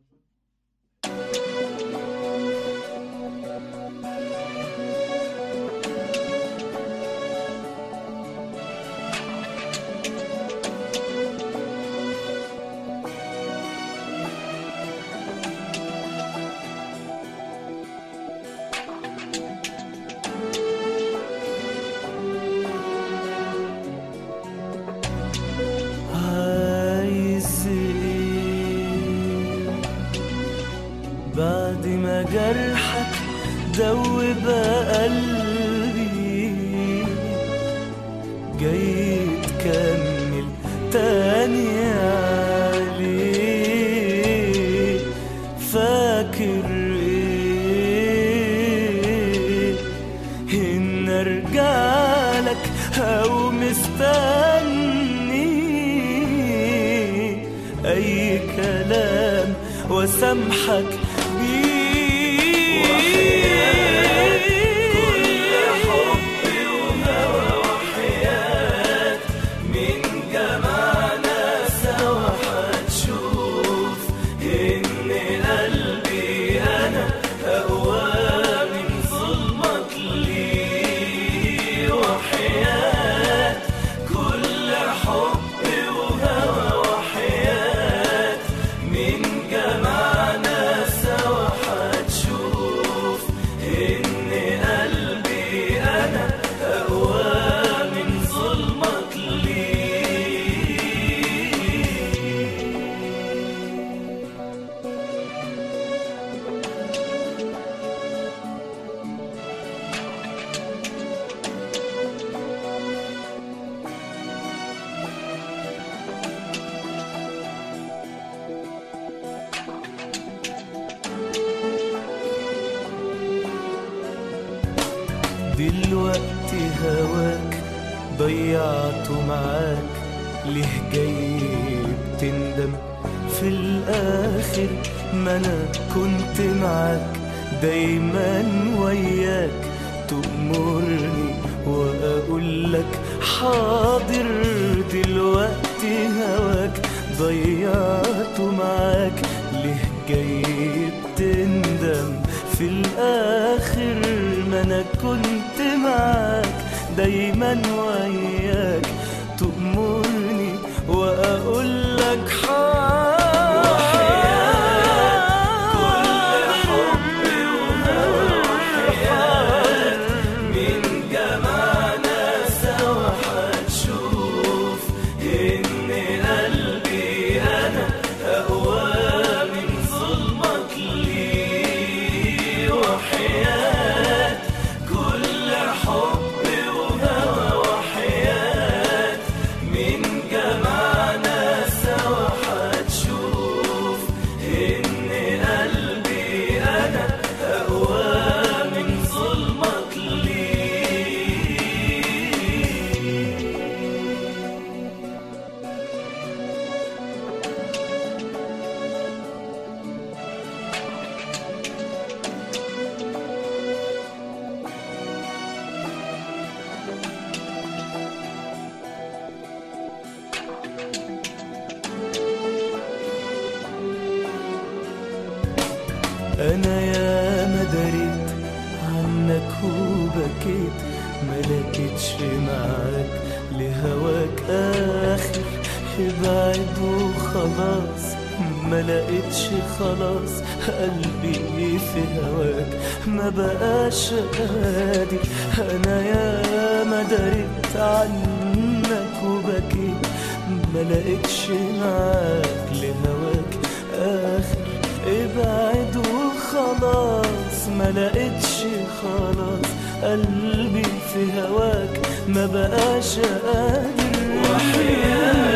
عايز ايه بعد ما جرحك دوب قلبي جاي تكمل تاني عليه فاكر ايه ان ارجع لك او مستني اي كلام وسامحك بيه كل حب وهوى وحياة من جمعنا سوا هتشوف ان قلبي انا اقوى من ظلمك ليه وحياة كل حب وهوى وحياة من جمعنا سوا هتشوف ان قلبي انا اقوى من ظلمك ليه دلوقتي هواك ضيعته معاك ليه جاي بتندم في الاخر ما انا كنت معاك دايما وياك تأمرني واقول لك حاضر دلوقتي هواك ضيعته معاك ليه جاي بتندم في الاخر ما انا كنت معاك دايما وياك تأمرني واقول لك حاضر كل حب وهوى وحياة من جمعنا سوا هتشوف ان قلبي انا اقوى من ظلمك ليه وحياة كل حب وهوى وحياة من جمعنا سوا هتشوف ان قلبي انا اقوى من ظلمك ليه أنا يا ما دريت عنك وبكيت ما لقيتش معاك لهواك آخر ابعد وخلاص ما لقيتش خلاص قلبي في هواك ما بقاش قادر أنا يا ما دريت عنك وبكيت ما لقيتش معاك لهواك آخر ابعد وخلاص ما لقيتش خلاص قلبي في هواك ما بقاش قادر وحياة